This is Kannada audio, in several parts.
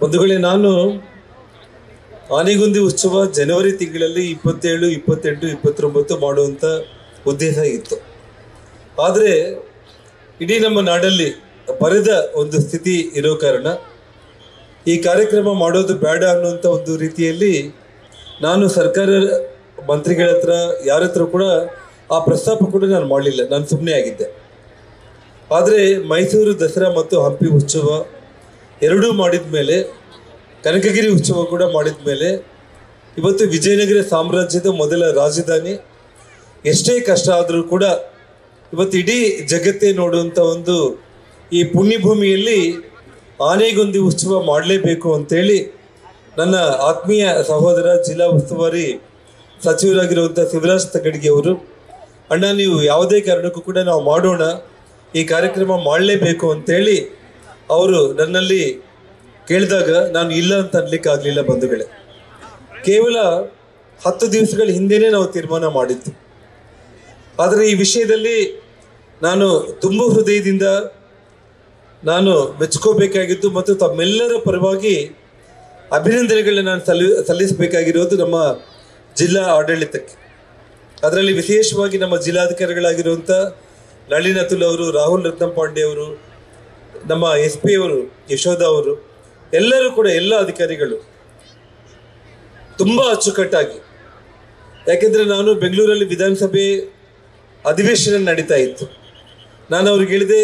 ಬಂಧುಗಳೇ ನಾನು ಆನೆಗುಂದಿ ಉತ್ಸವ ಜನವರಿ ತಿಂಗಳಲ್ಲಿ ಇಪ್ಪತ್ತೇಳು ಇಪ್ಪತ್ತೆಂಟು ಇಪ್ಪತ್ತೊಂಬತ್ತು ಮಾಡುವಂಥ ಉದ್ದೇಶ ಇತ್ತು ಆದರೆ ಇಡೀ ನಮ್ಮ ನಾಡಲ್ಲಿ ಬರೆದ ಒಂದು ಸ್ಥಿತಿ ಇರೋ ಕಾರಣ ಈ ಕಾರ್ಯಕ್ರಮ ಮಾಡೋದು ಬೇಡ ಅನ್ನುವಂಥ ಒಂದು ರೀತಿಯಲ್ಲಿ ನಾನು ಸರ್ಕಾರ ಮಂತ್ರಿಗಳ ಹತ್ರ ಯಾರ ಹತ್ರ ಕೂಡ ಆ ಪ್ರಸ್ತಾಪ ಕೂಡ ನಾನು ಮಾಡಲಿಲ್ಲ ನಾನು ಸುಮ್ಮನೆ ಆಗಿದ್ದೆ ಆದರೆ ಮೈಸೂರು ದಸರಾ ಮತ್ತು ಹಂಪಿ ಉತ್ಸವ ಎರಡೂ ಮಾಡಿದ ಮೇಲೆ ಕನಕಗಿರಿ ಉತ್ಸವ ಕೂಡ ಮಾಡಿದ ಮೇಲೆ ಇವತ್ತು ವಿಜಯನಗರ ಸಾಮ್ರಾಜ್ಯದ ಮೊದಲ ರಾಜಧಾನಿ ಎಷ್ಟೇ ಕಷ್ಟ ಆದರೂ ಕೂಡ ಇವತ್ತು ಇಡೀ ಜಗತ್ತೇ ನೋಡುವಂಥ ಒಂದು ಈ ಪುಣ್ಯಭೂಮಿಯಲ್ಲಿ ಆನೆಗೊಂದಿ ಉತ್ಸವ ಮಾಡಲೇಬೇಕು ಅಂತೇಳಿ ನನ್ನ ಆತ್ಮೀಯ ಸಹೋದರ ಜಿಲ್ಲಾ ಉಸ್ತುವಾರಿ ಸಚಿವರಾಗಿರುವಂಥ ಶಿವರಾಜ್ ತಗಡ್ಗಿ ಅವರು ಅಣ್ಣ ನೀವು ಯಾವುದೇ ಕಾರಣಕ್ಕೂ ಕೂಡ ನಾವು ಮಾಡೋಣ ಈ ಕಾರ್ಯಕ್ರಮ ಮಾಡಲೇಬೇಕು ಅಂತೇಳಿ ಅವರು ನನ್ನಲ್ಲಿ ಕೇಳಿದಾಗ ನಾನು ಇಲ್ಲ ಅಂತ ಅನ್ಲಿಕ್ಕೆ ಆಗಲಿಲ್ಲ ಬಂಧುಗಳೇ ಕೇವಲ ಹತ್ತು ದಿವಸಗಳ ಹಿಂದೆನೇ ನಾವು ತೀರ್ಮಾನ ಮಾಡಿದ್ದು ಆದರೆ ಈ ವಿಷಯದಲ್ಲಿ ನಾನು ತುಂಬ ಹೃದಯದಿಂದ ನಾನು ಮೆಚ್ಕೋಬೇಕಾಗಿದ್ದು ಮತ್ತು ತಮ್ಮೆಲ್ಲರ ಪರವಾಗಿ ಅಭಿನಂದನೆಗಳನ್ನ ನಾನು ಸಲ್ಲಿ ಸಲ್ಲಿಸಬೇಕಾಗಿರೋದು ನಮ್ಮ ಜಿಲ್ಲಾ ಆಡಳಿತಕ್ಕೆ ಅದರಲ್ಲಿ ವಿಶೇಷವಾಗಿ ನಮ್ಮ ಜಿಲ್ಲಾಧಿಕಾರಿಗಳಾಗಿರುವಂಥ ನಳಿನ್ ಅತುಲ್ ಅವರು ರಾಹುಲ್ ರತ್ನಂ ಪಾಂಡೆ ಅವರು ನಮ್ಮ ಎಸ್ ಪಿ ಅವರು ಯಶೋಧ ಅವರು ಎಲ್ಲರೂ ಕೂಡ ಎಲ್ಲ ಅಧಿಕಾರಿಗಳು ತುಂಬ ಅಚ್ಚುಕಟ್ಟಾಗಿ ಯಾಕೆಂದರೆ ನಾನು ಬೆಂಗಳೂರಲ್ಲಿ ವಿಧಾನಸಭೆ ಅಧಿವೇಶನ ನಡೀತಾ ಇತ್ತು ನಾನು ಅವ್ರಿಗೆ ಹೇಳಿದೆ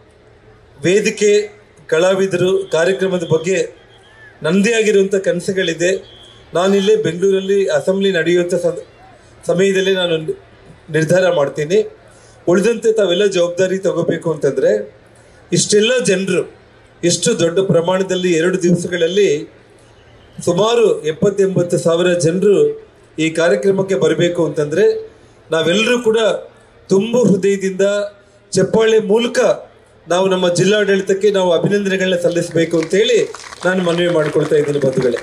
ವೇದಿಕೆ ಕಲಾವಿದರು ಕಾರ್ಯಕ್ರಮದ ಬಗ್ಗೆ ನನ್ನದೇ ಆಗಿರುವಂಥ ಕನಸುಗಳಿದೆ ನಾನಿಲ್ಲೇ ಬೆಂಗಳೂರಲ್ಲಿ ಅಸೆಂಬ್ಲಿ ನಡೆಯುವಂಥ ಸದ- ಸಮಯದಲ್ಲಿ ನಾನು ನಿರ್ಧಾರ ಮಾಡ್ತೀನಿ ಉಳಿದಂತೆ ತಾವೆಲ್ಲ ಜವಾಬ್ದಾರಿ ತಗೋಬೇಕು ಅಂತಂದರೆ ಇಷ್ಟೆಲ್ಲ ಜನರು ಇಷ್ಟು ದೊಡ್ಡ ಪ್ರಮಾಣದಲ್ಲಿ ಎರಡು ದಿವಸಗಳಲ್ಲಿ ಸುಮಾರು ಎಪ್ಪತ್ತೆಂಬತ್ತು ಸಾವಿರ ಜನರು ಈ ಕಾರ್ಯಕ್ರಮಕ್ಕೆ ಬರಬೇಕು ಅಂತಂದರೆ ನಾವೆಲ್ಲರೂ ಕೂಡ ತುಂಬ ಹೃದಯದಿಂದ ಚಪ್ಪಾಳೆ ಮೂಲಕ ನಾವು ನಮ್ಮ ಜಿಲ್ಲಾಡಳಿತಕ್ಕೆ ನಾವು ಅಭಿನಂದನೆಗಳನ್ನ ಸಲ್ಲಿಸಬೇಕು ಅಂತೇಳಿ ನಾನು ಮನವಿ ಮಾಡಿಕೊಳ್ತಾ ಇದ್ದೀನಿ ಬಂಧುಗಳೇ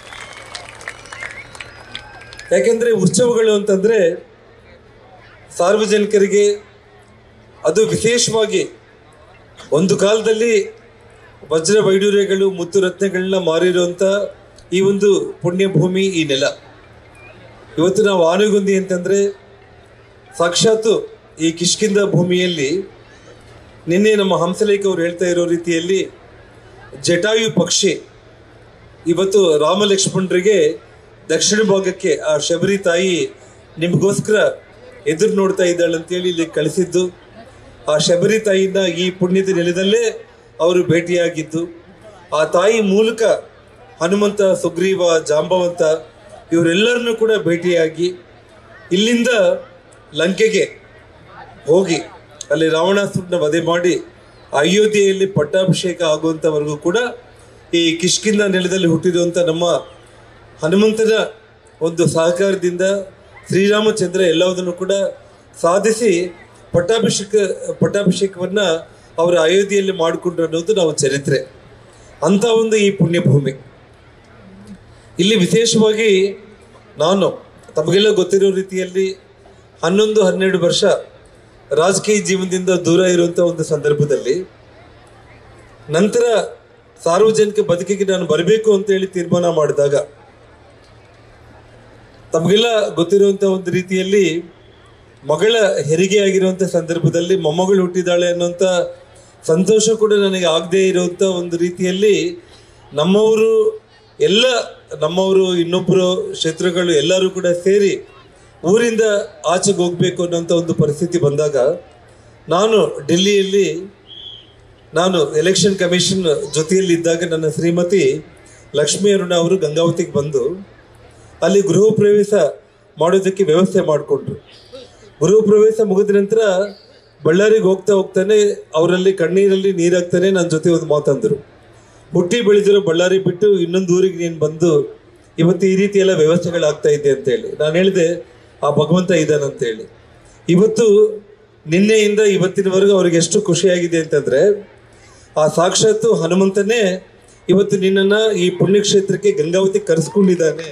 ಯಾಕೆಂದರೆ ಉತ್ಸವಗಳು ಅಂತಂದರೆ ಸಾರ್ವಜನಿಕರಿಗೆ ಅದು ವಿಶೇಷವಾಗಿ ಒಂದು ಕಾಲದಲ್ಲಿ ವಜ್ರ ವೈಡೂರ್ಯಗಳು ಮುತ್ತು ರತ್ನಗಳನ್ನ ಮಾರಿರುವಂಥ ಈ ಒಂದು ಪುಣ್ಯಭೂಮಿ ಈ ನೆಲ ಇವತ್ತು ನಾವು ಆನೆಗುಂದಿ ಅಂತಂದರೆ ಸಾಕ್ಷಾತ್ತು ಈ ಕಿಷ್ಕಿಂದ ಭೂಮಿಯಲ್ಲಿ ನಿನ್ನೆ ನಮ್ಮ ಹಂಸಲೇಖ ಅವರು ಹೇಳ್ತಾ ಇರೋ ರೀತಿಯಲ್ಲಿ ಜಟಾಯು ಪಕ್ಷಿ ಇವತ್ತು ರಾಮ ಲಕ್ಷ್ಮಣರಿಗೆ ದಕ್ಷಿಣ ಭಾಗಕ್ಕೆ ಆ ಶಬರಿ ತಾಯಿ ನಿಮಗೋಸ್ಕರ ಎದುರು ನೋಡ್ತಾ ಇದ್ದಾಳೆ ಅಂತೇಳಿ ಇಲ್ಲಿ ಕಳಿಸಿದ್ದು ಆ ಶಬರಿ ತಾಯಿನ ಈ ಪುಣ್ಯದ ನೆಲದಲ್ಲೇ ಅವರು ಭೇಟಿಯಾಗಿದ್ದು ಆ ತಾಯಿ ಮೂಲಕ ಹನುಮಂತ ಸುಗ್ರೀವ ಜಾಂಬವಂತ ಇವರೆಲ್ಲರನ್ನೂ ಕೂಡ ಭೇಟಿಯಾಗಿ ಇಲ್ಲಿಂದ ಲಂಕೆಗೆ ಹೋಗಿ ಅಲ್ಲಿ ರಾವಣಾಸುರನ ವಧೆ ಮಾಡಿ ಅಯೋಧ್ಯೆಯಲ್ಲಿ ಪಟ್ಟಾಭಿಷೇಕ ಆಗುವಂಥವರೆಗೂ ಕೂಡ ಈ ಕಿಷ್ಕಿಂದ ನೆಲದಲ್ಲಿ ಹುಟ್ಟಿರುವಂಥ ನಮ್ಮ ಹನುಮಂತನ ಒಂದು ಸಹಕಾರದಿಂದ ಶ್ರೀರಾಮಚಂದ್ರ ಎಲ್ಲವುದನ್ನು ಕೂಡ ಸಾಧಿಸಿ ಪಟ್ಟಾಭಿಷೇಕ ಪಟ್ಟಾಭಿಷೇಕವನ್ನು ಅವರ ಅಯೋಧ್ಯೆಯಲ್ಲಿ ಮಾಡಿಕೊಂಡ್ರು ಅನ್ನೋದು ನಾವು ಚರಿತ್ರೆ ಅಂಥ ಒಂದು ಈ ಪುಣ್ಯಭೂಮಿ ಇಲ್ಲಿ ವಿಶೇಷವಾಗಿ ನಾನು ತಮಗೆಲ್ಲ ಗೊತ್ತಿರೋ ರೀತಿಯಲ್ಲಿ ಹನ್ನೊಂದು ಹನ್ನೆರಡು ವರ್ಷ ರಾಜಕೀಯ ಜೀವನದಿಂದ ದೂರ ಇರುವಂಥ ಒಂದು ಸಂದರ್ಭದಲ್ಲಿ ನಂತರ ಸಾರ್ವಜನಿಕ ಬದುಕಿಗೆ ನಾನು ಬರಬೇಕು ಅಂತೇಳಿ ತೀರ್ಮಾನ ಮಾಡಿದಾಗ ತಮಗೆಲ್ಲ ಗೊತ್ತಿರುವಂಥ ಒಂದು ರೀತಿಯಲ್ಲಿ ಮಗಳ ಹೆರಿಗೆ ಆಗಿರುವಂಥ ಸಂದರ್ಭದಲ್ಲಿ ಮೊಮ್ಮಗಳು ಹುಟ್ಟಿದಾಳೆ ಅನ್ನೋಂಥ ಸಂತೋಷ ಕೂಡ ನನಗೆ ಆಗದೇ ಇರುವಂಥ ಒಂದು ರೀತಿಯಲ್ಲಿ ನಮ್ಮವರು ಎಲ್ಲ ನಮ್ಮವರು ಇನ್ನೊಬ್ಬರು ಶತ್ರುಗಳು ಎಲ್ಲರೂ ಕೂಡ ಸೇರಿ ಊರಿಂದ ಆಚೆಗೆ ಹೋಗಬೇಕು ಅನ್ನೋಂಥ ಒಂದು ಪರಿಸ್ಥಿತಿ ಬಂದಾಗ ನಾನು ಡೆಲ್ಲಿಯಲ್ಲಿ ನಾನು ಎಲೆಕ್ಷನ್ ಕಮಿಷನ್ ಜೊತೆಯಲ್ಲಿ ಇದ್ದಾಗ ನನ್ನ ಶ್ರೀಮತಿ ಲಕ್ಷ್ಮೀ ಅರುಣ ಅವರು ಗಂಗಾವತಿಗೆ ಬಂದು ಅಲ್ಲಿ ಗೃಹ ಪ್ರವೇಶ ಮಾಡೋದಕ್ಕೆ ವ್ಯವಸ್ಥೆ ಮಾಡಿಕೊಂಡ್ರು ಗೃಹ ಪ್ರವೇಶ ಮುಗಿದ ನಂತರ ಬಳ್ಳಾರಿಗೆ ಹೋಗ್ತಾ ಹೋಗ್ತಾನೆ ಅವರಲ್ಲಿ ಕಣ್ಣೀರಲ್ಲಿ ನೀರಾಗ್ತಾನೆ ನನ್ನ ಜೊತೆ ಒಂದು ಮಾತಂದರು ಹುಟ್ಟಿ ಬೆಳೆದಿರೋ ಬಳ್ಳಾರಿ ಬಿಟ್ಟು ಇನ್ನೊಂದು ಊರಿಗೆ ನೀನು ಬಂದು ಇವತ್ತು ಈ ರೀತಿ ಎಲ್ಲ ವ್ಯವಸ್ಥೆಗಳಾಗ್ತಾ ಇದೆ ಅಂತೇಳಿ ನಾನು ಹೇಳಿದೆ ಆ ಭಗವಂತ ಇದ್ದಾನಂತೇಳಿ ಇವತ್ತು ನಿನ್ನೆಯಿಂದ ಇವತ್ತಿನವರೆಗೂ ಅವ್ರಿಗೆ ಎಷ್ಟು ಖುಷಿಯಾಗಿದೆ ಅಂತಂದರೆ ಆ ಸಾಕ್ಷಾತ್ತು ಹನುಮಂತನೇ ಇವತ್ತು ನಿನ್ನನ್ನು ಈ ಪುಣ್ಯಕ್ಷೇತ್ರಕ್ಕೆ ಗಂಗಾವತಿ ಕರೆಸ್ಕೊಂಡಿದ್ದಾನೆ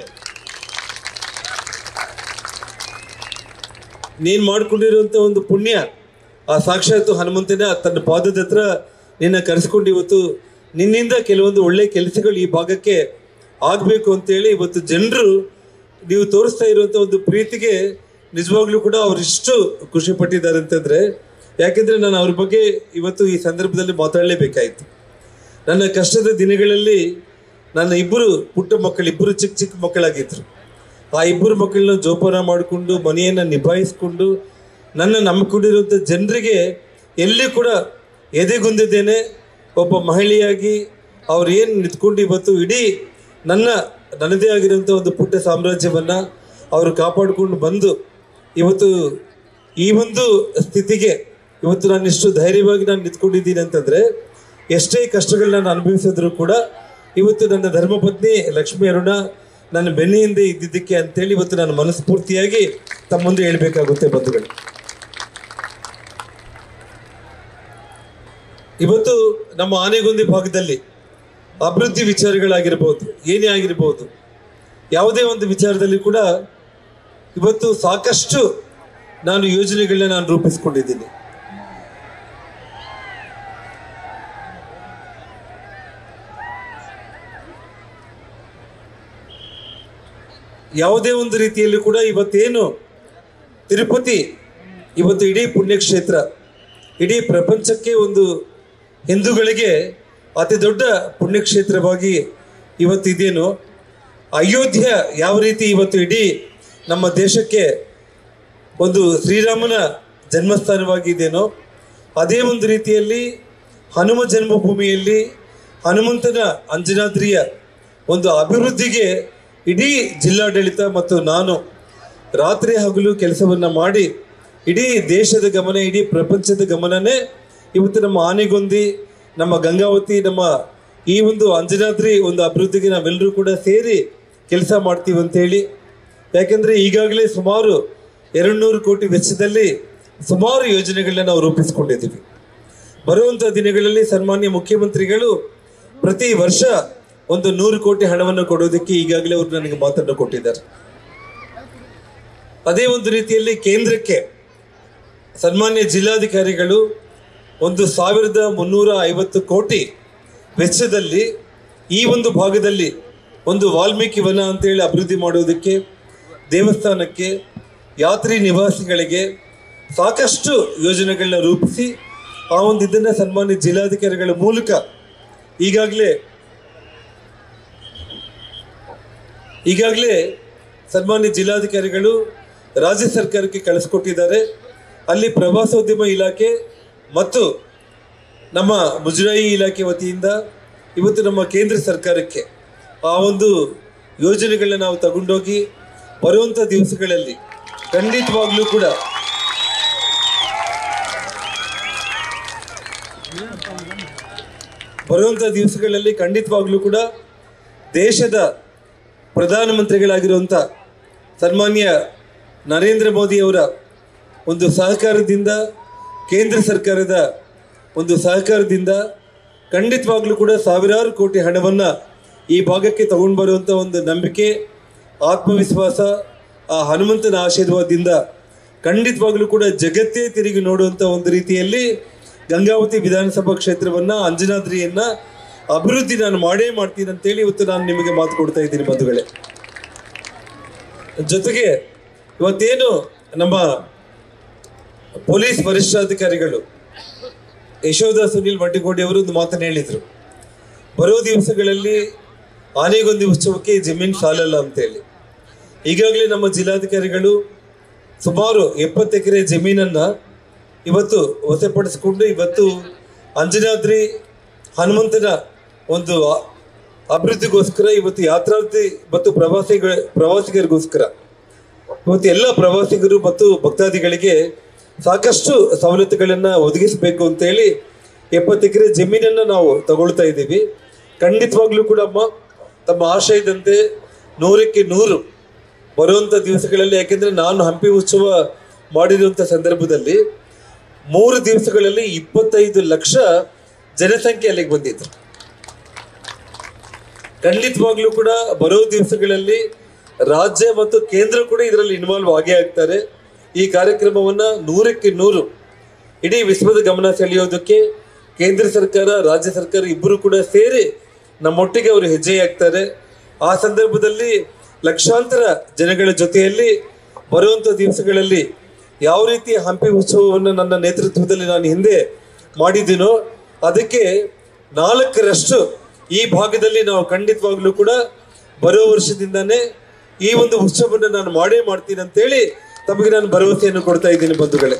ನೀನು ಮಾಡ್ಕೊಂಡಿರುವಂಥ ಒಂದು ಪುಣ್ಯ ಆ ಸಾಕ್ಷಾತ್ತು ಹನುಮಂತನ ತನ್ನ ಪಾದದ ಹತ್ರ ನಿನ್ನ ಕರೆಸ್ಕೊಂಡು ಇವತ್ತು ನಿನ್ನಿಂದ ಕೆಲವೊಂದು ಒಳ್ಳೆ ಕೆಲಸಗಳು ಈ ಭಾಗಕ್ಕೆ ಆಗಬೇಕು ಅಂತೇಳಿ ಇವತ್ತು ಜನರು ನೀವು ತೋರಿಸ್ತಾ ಇರುವಂಥ ಒಂದು ಪ್ರೀತಿಗೆ ನಿಜವಾಗ್ಲೂ ಕೂಡ ಅವರಿಷ್ಟು ಖುಷಿ ಪಟ್ಟಿದ್ದಾರೆ ಅಂತಂದ್ರೆ ಯಾಕೆಂದ್ರೆ ನಾನು ಅವ್ರ ಬಗ್ಗೆ ಇವತ್ತು ಈ ಸಂದರ್ಭದಲ್ಲಿ ಮಾತಾಡಲೇಬೇಕಾಯಿತು ನನ್ನ ಕಷ್ಟದ ದಿನಗಳಲ್ಲಿ ನನ್ನ ಇಬ್ಬರು ಪುಟ್ಟ ಮಕ್ಕಳು ಇಬ್ಬರು ಚಿಕ್ಕ ಚಿಕ್ಕ ಮಕ್ಕಳಾಗಿದ್ರು ಆ ಇಬ್ಬರು ಮಕ್ಕಳನ್ನ ಜೋಪಾನ ಮಾಡಿಕೊಂಡು ಮನೆಯನ್ನು ನಿಭಾಯಿಸ್ಕೊಂಡು ನನ್ನ ನಂಬಿಕೊಂಡಿರುವಂಥ ಜನರಿಗೆ ಎಲ್ಲಿ ಕೂಡ ಎದೆಗುಂದಿದ್ದೇನೆ ಒಬ್ಬ ಮಹಿಳೆಯಾಗಿ ಅವ್ರು ಏನು ನಿಂತ್ಕೊಂಡು ಇವತ್ತು ಇಡೀ ನನ್ನ ನನ್ನದೇ ಆಗಿರುವಂಥ ಒಂದು ಪುಟ್ಟ ಸಾಮ್ರಾಜ್ಯವನ್ನು ಅವರು ಕಾಪಾಡಿಕೊಂಡು ಬಂದು ಇವತ್ತು ಈ ಒಂದು ಸ್ಥಿತಿಗೆ ಇವತ್ತು ನಾನು ಇಷ್ಟು ಧೈರ್ಯವಾಗಿ ನಾನು ನಿಂತ್ಕೊಂಡಿದ್ದೀನಿ ಅಂತಂದರೆ ಎಷ್ಟೇ ಕಷ್ಟಗಳನ್ನ ನಾನು ಅನುಭವಿಸಿದ್ರು ಕೂಡ ಇವತ್ತು ನನ್ನ ಧರ್ಮಪತ್ನಿ ಲಕ್ಷ್ಮೀ ಅರುಣ ನನ್ನ ಬೆನ್ನ ಹಿಂದೆ ಇದ್ದಿದ್ದಕ್ಕೆ ಅಂತೇಳಿ ಇವತ್ತು ನಾನು ಮನಸ್ಫೂರ್ತಿಯಾಗಿ ತಮ್ಮ ಮುಂದೆ ಹೇಳ್ಬೇಕಾಗುತ್ತೆ ಬಂಧುಗಳು ಇವತ್ತು ನಮ್ಮ ಆನೆಗೊಂದಿ ಭಾಗದಲ್ಲಿ ಅಭಿವೃದ್ಧಿ ವಿಚಾರಗಳಾಗಿರ್ಬೋದು ಏನೇ ಆಗಿರ್ಬೋದು ಯಾವುದೇ ಒಂದು ವಿಚಾರದಲ್ಲಿ ಕೂಡ ಇವತ್ತು ಸಾಕಷ್ಟು ನಾನು ಯೋಜನೆಗಳನ್ನ ನಾನು ರೂಪಿಸ್ಕೊಂಡಿದ್ದೀನಿ ಯಾವುದೇ ಒಂದು ರೀತಿಯಲ್ಲಿ ಕೂಡ ಇವತ್ತೇನು ತಿರುಪತಿ ಇವತ್ತು ಇಡೀ ಪುಣ್ಯಕ್ಷೇತ್ರ ಇಡೀ ಪ್ರಪಂಚಕ್ಕೆ ಒಂದು ಹಿಂದೂಗಳಿಗೆ ಅತಿ ದೊಡ್ಡ ಪುಣ್ಯಕ್ಷೇತ್ರವಾಗಿ ಇವತ್ತಿದೇನೋ ಅಯೋಧ್ಯ ಯಾವ ರೀತಿ ಇವತ್ತು ಇಡೀ ನಮ್ಮ ದೇಶಕ್ಕೆ ಒಂದು ಶ್ರೀರಾಮನ ಜನ್ಮಸ್ಥಾನವಾಗಿದೆಯೋ ಅದೇ ಒಂದು ರೀತಿಯಲ್ಲಿ ಹನುಮ ಜನ್ಮಭೂಮಿಯಲ್ಲಿ ಹನುಮಂತನ ಅಂಜನಾದ್ರಿಯ ಒಂದು ಅಭಿವೃದ್ಧಿಗೆ ಇಡೀ ಜಿಲ್ಲಾಡಳಿತ ಮತ್ತು ನಾನು ರಾತ್ರಿ ಹಗಲು ಕೆಲಸವನ್ನು ಮಾಡಿ ಇಡೀ ದೇಶದ ಗಮನ ಇಡೀ ಪ್ರಪಂಚದ ಗಮನನೇ ಇವತ್ತು ನಮ್ಮ ಆನೆಗೊಂದಿ ನಮ್ಮ ಗಂಗಾವತಿ ನಮ್ಮ ಈ ಒಂದು ಅಂಜನಾದ್ರಿ ಒಂದು ಅಭಿವೃದ್ಧಿಗೆ ನಾವೆಲ್ಲರೂ ಕೂಡ ಸೇರಿ ಕೆಲಸ ಮಾಡ್ತೀವಿ ಅಂತೇಳಿ ಯಾಕೆಂದರೆ ಈಗಾಗಲೇ ಸುಮಾರು ಎರಡು ನೂರು ಕೋಟಿ ವೆಚ್ಚದಲ್ಲಿ ಸುಮಾರು ಯೋಜನೆಗಳನ್ನ ನಾವು ರೂಪಿಸ್ಕೊಂಡಿದ್ದೀವಿ ಬರುವಂಥ ದಿನಗಳಲ್ಲಿ ಸನ್ಮಾನ್ಯ ಮುಖ್ಯಮಂತ್ರಿಗಳು ಪ್ರತಿ ವರ್ಷ ಒಂದು ನೂರು ಕೋಟಿ ಹಣವನ್ನು ಕೊಡೋದಕ್ಕೆ ಈಗಾಗಲೇ ಅವರು ನನಗೆ ಮಾತನ್ನು ಕೊಟ್ಟಿದ್ದಾರೆ ಅದೇ ಒಂದು ರೀತಿಯಲ್ಲಿ ಕೇಂದ್ರಕ್ಕೆ ಸನ್ಮಾನ್ಯ ಜಿಲ್ಲಾಧಿಕಾರಿಗಳು ಒಂದು ಸಾವಿರದ ಮುನ್ನೂರ ಐವತ್ತು ಕೋಟಿ ವೆಚ್ಚದಲ್ಲಿ ಈ ಒಂದು ಭಾಗದಲ್ಲಿ ಒಂದು ವಾಲ್ಮೀಕಿ ವನ ಅಂತೇಳಿ ಅಭಿವೃದ್ಧಿ ಮಾಡೋದಕ್ಕೆ ದೇವಸ್ಥಾನಕ್ಕೆ ಯಾತ್ರಿ ನಿವಾಸಿಗಳಿಗೆ ಸಾಕಷ್ಟು ಯೋಜನೆಗಳನ್ನ ರೂಪಿಸಿ ಆ ಒಂದು ಇದನ್ನು ಸನ್ಮಾನ್ಯ ಜಿಲ್ಲಾಧಿಕಾರಿಗಳ ಮೂಲಕ ಈಗಾಗಲೇ ಈಗಾಗಲೇ ಸನ್ಮಾನ್ಯ ಜಿಲ್ಲಾಧಿಕಾರಿಗಳು ರಾಜ್ಯ ಸರ್ಕಾರಕ್ಕೆ ಕಳಿಸ್ಕೊಟ್ಟಿದ್ದಾರೆ ಅಲ್ಲಿ ಪ್ರವಾಸೋದ್ಯಮ ಇಲಾಖೆ ಮತ್ತು ನಮ್ಮ ಮುಜರಾಯಿ ಇಲಾಖೆ ವತಿಯಿಂದ ಇವತ್ತು ನಮ್ಮ ಕೇಂದ್ರ ಸರ್ಕಾರಕ್ಕೆ ಆ ಒಂದು ಯೋಜನೆಗಳನ್ನ ನಾವು ತಗೊಂಡೋಗಿ ಬರುವಂಥ ದಿವಸಗಳಲ್ಲಿ ಖಂಡಿತವಾಗ್ಲೂ ಕೂಡ ಬರುವಂಥ ದಿವಸಗಳಲ್ಲಿ ಖಂಡಿತವಾಗ್ಲೂ ಕೂಡ ದೇಶದ ಪ್ರಧಾನಮಂತ್ರಿಗಳಾಗಿರುವಂಥ ಸನ್ಮಾನ್ಯ ನರೇಂದ್ರ ಮೋದಿಯವರ ಒಂದು ಸಹಕಾರದಿಂದ ಕೇಂದ್ರ ಸರ್ಕಾರದ ಒಂದು ಸಹಕಾರದಿಂದ ಖಂಡಿತವಾಗ್ಲೂ ಕೂಡ ಸಾವಿರಾರು ಕೋಟಿ ಹಣವನ್ನು ಈ ಭಾಗಕ್ಕೆ ತಗೊಂಡು ಬರುವಂಥ ಒಂದು ನಂಬಿಕೆ ಆತ್ಮವಿಶ್ವಾಸ ಆ ಹನುಮಂತನ ಆಶೀರ್ವಾದದಿಂದ ಖಂಡಿತವಾಗ್ಲೂ ಕೂಡ ಜಗತ್ತೇ ತಿರುಗಿ ನೋಡುವಂಥ ಒಂದು ರೀತಿಯಲ್ಲಿ ಗಂಗಾವತಿ ವಿಧಾನಸಭಾ ಕ್ಷೇತ್ರವನ್ನು ಅಂಜನಾದ್ರಿಯನ್ನು ಅಭಿವೃದ್ಧಿ ನಾನು ಮಾಡೇ ಮಾಡ್ತೀನಿ ಅಂತೇಳಿ ಇವತ್ತು ನಾನು ನಿಮಗೆ ಮಾತು ಕೊಡ್ತಾ ಇದ್ದೀನಿ ಬಂಧುಗಳೇ ಜೊತೆಗೆ ಇವತ್ತೇನು ನಮ್ಮ ಪೊಲೀಸ್ ವರಿಷ್ಠಾಧಿಕಾರಿಗಳು ಯಶೋಧ ಸುನಿಲ್ ಮಡ್ಡಿಗೋಡಿ ಅವರು ಒಂದು ಮಾತನ್ನು ಹೇಳಿದರು ಬರೋ ದಿವಸಗಳಲ್ಲಿ ಆನೆಗೊಂದಿ ಉತ್ಸವಕ್ಕೆ ಜಮೀನು ಸಾಲಲ್ಲ ಅಂತೇಳಿ ಈಗಾಗಲೇ ನಮ್ಮ ಜಿಲ್ಲಾಧಿಕಾರಿಗಳು ಸುಮಾರು ಎಪ್ಪತ್ತು ಎಕರೆ ಜಮೀನನ್ನು ಇವತ್ತು ವಶಪಡಿಸಿಕೊಂಡು ಇವತ್ತು ಅಂಜನಾದ್ರಿ ಹನುಮಂತನ ಒಂದು ಆ- ಅಭಿವೃದ್ಧಿಗೋಸ್ಕರ ಇವತ್ತು ಯಾತ್ರಾರ್ಥಿ ಮತ್ತು ಪ್ರವಾಸಿಗಳ ಪ್ರವಾಸಿಗರಿಗೋಸ್ಕರ ಇವತ್ತು ಎಲ್ಲ ಪ್ರವಾಸಿಗರು ಮತ್ತು ಭಕ್ತಾದಿಗಳಿಗೆ ಸಾಕಷ್ಟು ಸವಲತ್ತುಗಳನ್ನು ಒದಗಿಸಬೇಕು ಅಂತೇಳಿ ಎಪ್ಪತ್ತು ಎಕರೆ ಜಮೀನನ್ನು ನಾವು ತಗೊಳ್ತಾ ಇದ್ದೀವಿ ಖಂಡಿತವಾಗ್ಲೂ ಕೂಡ ಅಮ್ಮ ತಮ್ಮ ಆಶಯದಂತೆ ನೂರಕ್ಕೆ ನೂರು ಬರುವಂಥ ದಿವಸಗಳಲ್ಲಿ ಯಾಕೆಂದರೆ ನಾನು ಹಂಪಿ ಉತ್ಸವ ಮಾಡಿರುವಂಥ ಸಂದರ್ಭದಲ್ಲಿ ಮೂರು ದಿವಸಗಳಲ್ಲಿ ಇಪ್ಪತ್ತೈದು ಲಕ್ಷ ಜನಸಂಖ್ಯೆ ಅಲ್ಲಿಗೆ ಬಂದಿತ್ತು ಖಂಡಿತವಾಗ್ಲೂ ಕೂಡ ಬರೋ ದಿವಸಗಳಲ್ಲಿ ರಾಜ್ಯ ಮತ್ತು ಕೇಂದ್ರ ಕೂಡ ಇದರಲ್ಲಿ ಇನ್ವಾಲ್ವ್ ಆಗೇ ಆಗ್ತಾರೆ ಈ ಕಾರ್ಯಕ್ರಮವನ್ನ ನೂರಕ್ಕೆ ನೂರು ಇಡೀ ವಿಶ್ವದ ಗಮನ ಸೆಳೆಯೋದಕ್ಕೆ ಕೇಂದ್ರ ಸರ್ಕಾರ ರಾಜ್ಯ ಸರ್ಕಾರ ಇಬ್ಬರು ಕೂಡ ಸೇರಿ ನಮ್ಮೊಟ್ಟಿಗೆ ಅವರು ಹೆಜ್ಜೆ ಹಾಕ್ತಾರೆ ಆ ಸಂದರ್ಭದಲ್ಲಿ ಲಕ್ಷಾಂತರ ಜನಗಳ ಜೊತೆಯಲ್ಲಿ ಬರುವಂಥ ದಿವಸಗಳಲ್ಲಿ ಯಾವ ರೀತಿ ಹಂಪಿ ಉತ್ಸವವನ್ನು ನನ್ನ ನೇತೃತ್ವದಲ್ಲಿ ನಾನು ಹಿಂದೆ ಮಾಡಿದ್ದೀನೋ ಅದಕ್ಕೆ ನಾಲ್ಕರಷ್ಟು ಈ ಭಾಗದಲ್ಲಿ ನಾವು ಖಂಡಿತವಾಗ್ಲೂ ಕೂಡ ಬರೋ ವರ್ಷದಿಂದಾನೇ ಈ ಒಂದು ಉತ್ಸವವನ್ನು ನಾನು ಮಾಡೇ ಮಾಡ್ತೀನಿ ಅಂತೇಳಿ ತಮಗೆ ನಾನು ಭರವಸೆಯನ್ನು ಕೊಡ್ತಾ ಇದ್ದೀನಿ ಬಂಧುಗಳೇ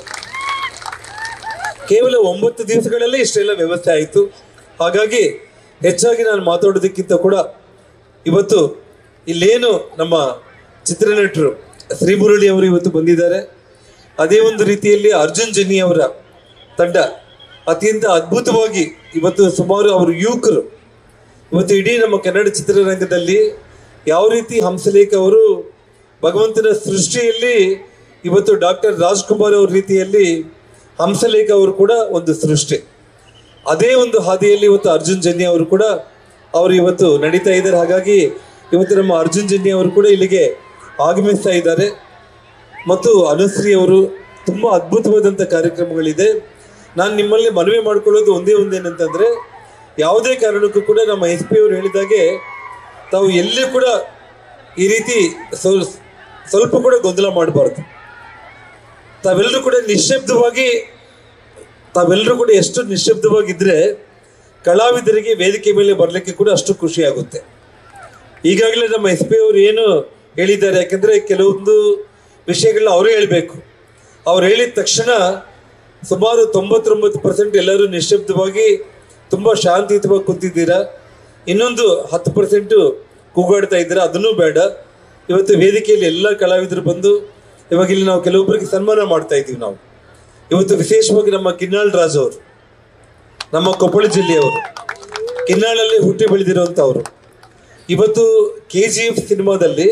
ಕೇವಲ ಒಂಬತ್ತು ದಿವಸಗಳಲ್ಲಿ ಇಷ್ಟೆಲ್ಲ ವ್ಯವಸ್ಥೆ ಆಯಿತು ಹಾಗಾಗಿ ಹೆಚ್ಚಾಗಿ ನಾನು ಮಾತಾಡೋದಕ್ಕಿಂತ ಕೂಡ ಇವತ್ತು ಇಲ್ಲೇನು ನಮ್ಮ ಚಿತ್ರನಟರು ಶ್ರೀಮುರಳಿ ಅವರು ಇವತ್ತು ಬಂದಿದ್ದಾರೆ ಅದೇ ಒಂದು ರೀತಿಯಲ್ಲಿ ಅರ್ಜುನ್ ಜನಿ ಅವರ ತಂಡ ಅತ್ಯಂತ ಅದ್ಭುತವಾಗಿ ಇವತ್ತು ಸುಮಾರು ಅವರು ಯುವಕರು ಇವತ್ತು ಇಡೀ ನಮ್ಮ ಕನ್ನಡ ಚಿತ್ರರಂಗದಲ್ಲಿ ಯಾವ ರೀತಿ ಹಂಸಲೇಖ ಅವರು ಭಗವಂತನ ಸೃಷ್ಟಿಯಲ್ಲಿ ಇವತ್ತು ಡಾಕ್ಟರ್ ರಾಜ್ಕುಮಾರ್ ಅವ್ರ ರೀತಿಯಲ್ಲಿ ಹಂಸಲೇಖ ಅವರು ಕೂಡ ಒಂದು ಸೃಷ್ಟಿ ಅದೇ ಒಂದು ಹಾದಿಯಲ್ಲಿ ಇವತ್ತು ಅರ್ಜುನ್ ಜನ್ಯ ಅವರು ಕೂಡ ಅವರು ಇವತ್ತು ನಡೀತಾ ಇದ್ದಾರೆ ಹಾಗಾಗಿ ಇವತ್ತು ನಮ್ಮ ಅರ್ಜುನ್ ಜನ್ಯ ಅವರು ಕೂಡ ಇಲ್ಲಿಗೆ ಆಗಮಿಸ್ತಾ ಇದ್ದಾರೆ ಮತ್ತು ಅನುಶ್ರೀ ಅವರು ತುಂಬ ಅದ್ಭುತವಾದಂಥ ಕಾರ್ಯಕ್ರಮಗಳಿದೆ ನಾನು ನಿಮ್ಮಲ್ಲಿ ಮನವಿ ಮಾಡ್ಕೊಳ್ಳೋದು ಒಂದೇ ಒಂದೇನಂತಂದರೆ ಯಾವುದೇ ಕಾರಣಕ್ಕೂ ಕೂಡ ನಮ್ಮ ಎಸ್ ಪಿ ಅವರು ಹೇಳಿದಾಗೆ ತಾವು ಎಲ್ಲಿ ಕೂಡ ಈ ರೀತಿ ಸ್ವಲ್- ಸ್ವಲ್ಪ ಕೂಡ ಗೊಂದಲ ಮಾಡಬಾರ್ದು ತಾವೆಲ್ಲರೂ ಕೂಡ ನಿಶ್ಶಬ್ದವಾಗಿ ತಾವೆಲ್ಲರೂ ಕೂಡ ಎಷ್ಟು ನಿಶ್ಶಬ್ದವಾಗಿದ್ದರೆ ಕಲಾವಿದರಿಗೆ ವೇದಿಕೆ ಮೇಲೆ ಬರಲಿಕ್ಕೆ ಕೂಡ ಅಷ್ಟು ಖುಷಿ ಆಗುತ್ತೆ ಈಗಾಗಲೇ ನಮ್ಮ ಎಸ್ ಪಿ ಅವರು ಏನು ಹೇಳಿದ್ದಾರೆ ಯಾಕಂದರೆ ಕೆಲವೊಂದು ವಿಷಯಗಳನ್ನ ಅವರೇ ಹೇಳಬೇಕು ಅವ್ರು ಹೇಳಿದ ತಕ್ಷಣ ಸುಮಾರು ತೊಂಬತ್ತೊಂಬತ್ತು ಪರ್ಸೆಂಟ್ ಎಲ್ಲರೂ ನಿಶ್ಶಬ್ದವಾಗಿ ತುಂಬ ಶಾಂತಿಯುತವಾಗಿ ಕೂತಿದ್ದೀರಾ ಇನ್ನೊಂದು ಹತ್ತು ಪರ್ಸೆಂಟು ಕೂಗಾಡ್ತಾ ಇದ್ದೀರಾ ಅದನ್ನೂ ಬೇಡ ಇವತ್ತು ವೇದಿಕೆಯಲ್ಲಿ ಎಲ್ಲ ಕಲಾವಿದರು ಬಂದು ಇವಾಗ ಇಲ್ಲಿ ನಾವು ಕೆಲವೊಬ್ಬರಿಗೆ ಸನ್ಮಾನ ಮಾಡ್ತಾ ಇದ್ದೀವಿ ನಾವು ಇವತ್ತು ವಿಶೇಷವಾಗಿ ನಮ್ಮ ಕಿನ್ನಾಳ್ ರಾಜ್ ಅವರು ನಮ್ಮ ಕೊಪ್ಪಳ ಜಿಲ್ಲೆಯವರು ಕಿನ್ನಾಳಲ್ಲಿ ಹುಟ್ಟಿ ಬೆಳೆದಿರುವಂಥವ್ರು ಇವತ್ತು ಕೆ ಜಿ ಎಫ್ ಸಿನಿಮಾದಲ್ಲಿ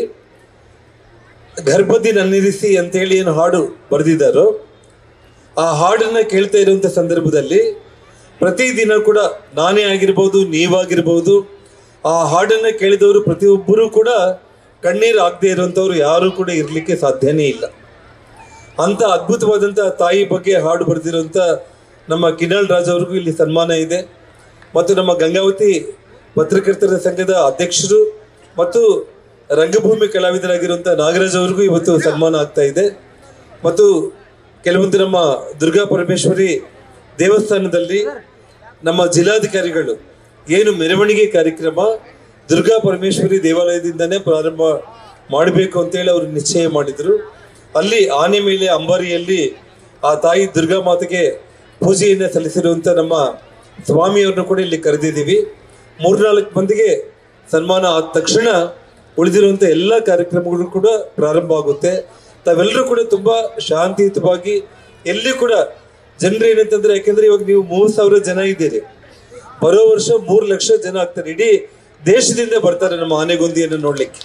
ಗರ್ಭದಿ ನನ್ನಿರಿಸಿ ಅಂತೇಳಿ ಏನು ಹಾಡು ಬರೆದಿದ್ದಾರೋ ಆ ಹಾಡನ್ನ ಕೇಳ್ತಾ ಇರುವಂಥ ಸಂದರ್ಭದಲ್ಲಿ ಪ್ರತಿದಿನ ಕೂಡ ನಾನೇ ಆಗಿರ್ಬೋದು ನೀವಾಗಿರ್ಬೋದು ಆ ಹಾಡನ್ನ ಕೇಳಿದವರು ಪ್ರತಿಯೊಬ್ಬರೂ ಕೂಡ ಕಣ್ಣೀರು ಆಗದೆ ಇರುವಂಥವ್ರು ಯಾರೂ ಕೂಡ ಇರಲಿಕ್ಕೆ ಸಾಧ್ಯನೇ ಇಲ್ಲ ಅಂತ ಅದ್ಭುತವಾದಂಥ ತಾಯಿ ಬಗ್ಗೆ ಹಾಡು ಬರೆದಿರುವಂಥ ನಮ್ಮ ಕಿನಾಳ್ ರಾಜ್ ಅವ್ರಿಗೂ ಇಲ್ಲಿ ಸನ್ಮಾನ ಇದೆ ಮತ್ತು ನಮ್ಮ ಗಂಗಾವತಿ ಪತ್ರಕರ್ತರ ಸಂಘದ ಅಧ್ಯಕ್ಷರು ಮತ್ತು ರಂಗಭೂಮಿ ಕಲಾವಿದರಾಗಿರುವಂಥ ನಾಗರಾಜ್ ಅವ್ರಿಗೂ ಇವತ್ತು ಸನ್ಮಾನ ಆಗ್ತಾ ಇದೆ ಮತ್ತು ಕೆಲವೊಂದು ನಮ್ಮ ದುರ್ಗಾ ಪರಮೇಶ್ವರಿ ದೇವಸ್ಥಾನದಲ್ಲಿ ನಮ್ಮ ಜಿಲ್ಲಾಧಿಕಾರಿಗಳು ಏನು ಮೆರವಣಿಗೆ ಕಾರ್ಯಕ್ರಮ ದುರ್ಗಾ ಪರಮೇಶ್ವರಿ ದೇವಾಲಯದಿಂದನೇ ಪ್ರಾರಂಭ ಮಾಡಬೇಕು ಅಂತೇಳಿ ಅವರು ನಿಶ್ಚಯ ಮಾಡಿದರು ಅಲ್ಲಿ ಆನೆ ಮೇಲೆ ಅಂಬಾರಿಯಲ್ಲಿ ಆ ತಾಯಿ ದುರ್ಗಾ ಮಾತೆಗೆ ಪೂಜೆಯನ್ನು ಸಲ್ಲಿಸಿರುವಂಥ ನಮ್ಮ ಸ್ವಾಮಿಯವ್ರನ್ನ ಕೂಡ ಇಲ್ಲಿ ಕರೆದಿದ್ದೀವಿ ಮೂರ್ನಾಲ್ಕು ಮಂದಿಗೆ ಸನ್ಮಾನ ಆದ ತಕ್ಷಣ ಉಳಿದಿರುವಂಥ ಎಲ್ಲ ಕಾರ್ಯಕ್ರಮಗಳು ಕೂಡ ಪ್ರಾರಂಭ ಆಗುತ್ತೆ ತಾವೆಲ್ಲರೂ ಕೂಡ ತುಂಬ ಶಾಂತಿಯುತವಾಗಿ ಎಲ್ಲಿ ಕೂಡ ಜನರು ಏನಂತಂದ್ರೆ ಯಾಕೆಂದ್ರೆ ಇವಾಗ ನೀವು ಮೂರು ಸಾವಿರ ಜನ ಇದ್ದೀರಿ ಬರೋ ವರ್ಷ ಮೂರು ಲಕ್ಷ ಜನ ಆಗ್ತಾರೆ ಇಡೀ ದೇಶದಿಂದ ಬರ್ತಾರೆ ನಮ್ಮ ಆನೆಗೊಂದಿಯನ್ನು ನೋಡ್ಲಿಕ್ಕೆ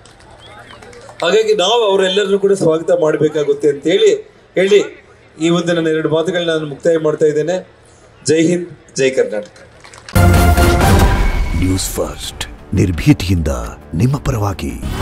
ಹಾಗಾಗಿ ನಾವು ಅವರೆಲ್ಲರನ್ನು ಕೂಡ ಸ್ವಾಗತ ಮಾಡಬೇಕಾಗುತ್ತೆ ಅಂತ ಹೇಳಿ ಹೇಳಿ ಈ ಒಂದು ನನ್ನ ಎರಡು ಮಾತುಗಳನ್ನ ನಾನು ಮುಕ್ತಾಯ ಮಾಡ್ತಾ ಇದ್ದೇನೆ ಜೈ ಹಿಂದ್ ಜೈ ಕರ್ನಾಟಕ ನ್ಯೂಸ್ ಫಸ್ಟ್ ನಿರ್ಭೀತಿಯಿಂದ ನಿಮ್ಮ ಪರವಾಗಿ